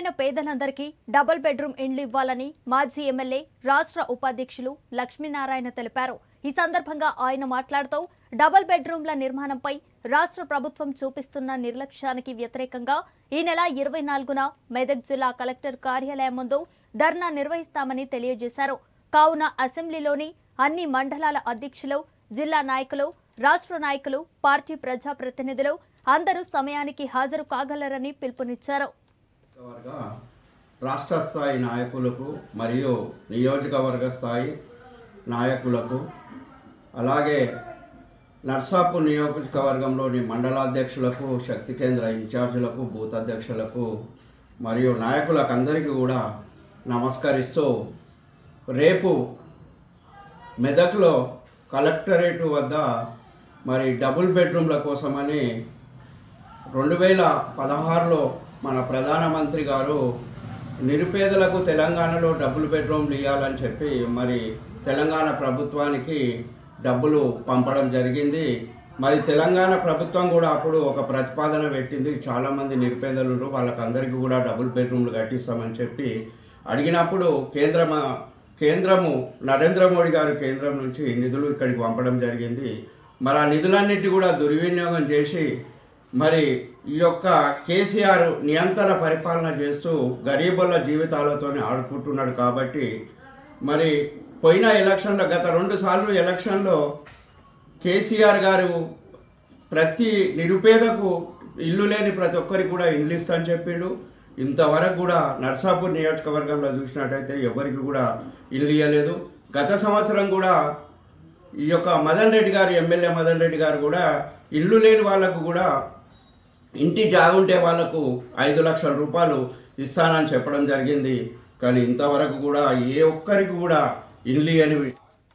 అర్హులైన పేదలందరికీ double bedroom ఇండ్లు ఇవ్వాలని మాజీ ఎమ్మెల్యే రాష్ట్ర ఉపాధ్యక్షులు లక్ష్మీనారాయణ తెలిపారు ఈ సందర్భంగా ఆయన మాట్లాడుతూ డబుల్ బెడ్రూమ్ల నిర్మాణంపై రాష్ట్ర ప్రభుత్వం చూపిస్తున్న నిర్లక్ష్యానికి వ్యతిరేకంగా ఈ నెల ఇరవై నాలుగున మెదక్ జిల్లా కలెక్టర్ కార్యాలయం ముందు ధర్నా నిర్వహిస్తామని తెలియజేశారు కావున అసెంబ్లీలోని అన్ని మండలాల అధ్యక్షులు జిల్లా నాయకులు రాష్ట్ర నాయకులు పార్టీ ప్రజాప్రతినిధులు అందరూ సమయానికి హాజరు కాగలరని పిలుపునిచ్చారు వర్గ రాష్ట్ర స్థాయి నాయకులకు మరియు నియోజకవర్గ స్థాయి నాయకులకు అలాగే నర్సాపూర్ నియోజకవర్గంలోని మండలాధ్యక్షులకు శక్తి కేంద్ర ఇన్ఛార్జీలకు బూత్ అధ్యక్షులకు మరియు నాయకులకు అందరికీ కూడా నమస్కరిస్తూ రేపు మెదక్లో కలెక్టరేట్ వద్ద మరి డబుల్ బెడ్రూమ్ల కోసమని రెండు వేల పదహారులో మన ప్రధానమంత్రి గారు నిరుపేదలకు తెలంగాణలో డబుల్ బెడ్రూమ్లు ఇవ్వాలని చెప్పి మరి తెలంగాణ ప్రభుత్వానికి డబ్బులు పంపడం జరిగింది మరి తెలంగాణ ప్రభుత్వం కూడా అప్పుడు ఒక ప్రతిపాదన పెట్టింది చాలామంది నిరుపేదలు ఉన్నారు వాళ్ళకందరికీ కూడా డబుల్ బెడ్రూమ్లు కట్టిస్తామని చెప్పి అడిగినప్పుడు కేంద్రమ కేంద్రము నరేంద్ర మోడీ గారు కేంద్రం నుంచి నిధులు ఇక్కడికి పంపడం జరిగింది మరి ఆ నిధులన్నిటి కూడా దుర్వినియోగం చేసి మరి ఈ యొక్క కేసీఆర్ నియంత్రణ పరిపాలన చేస్తూ గరీబుల జీవితాలతోనే ఆడుకుంటున్నాడు కాబట్టి మరి పోయిన ఎలక్షన్లో గత రెండు సార్లు ఎలక్షన్లో కేసీఆర్ గారు ప్రతి నిరుపేదకు ఇల్లు లేని ప్రతి ఒక్కరికి కూడా ఇల్లు ఇస్తా అని చెప్పిండు ఇంతవరకు కూడా నర్సాపూర్ నియోజకవర్గంలో చూసినట్టయితే ఎవరికి కూడా ఇల్లు ఇవ్వలేదు గత సంవత్సరం కూడా ఈ యొక్క మదన్ రెడ్డి గారు ఎమ్మెల్యే మదన్ రెడ్డి గారు కూడా ఇల్లు లేని వాళ్ళకు కూడా ఇంటి జాగుంటే వాళ్లకు ఐదు లక్షల రూపాయలు ఇస్తానని చెప్పడం జరిగింది కానీ ఇంతవరకు కూడా ఏ ఒక్కరికి కూడా ఇల్లు అని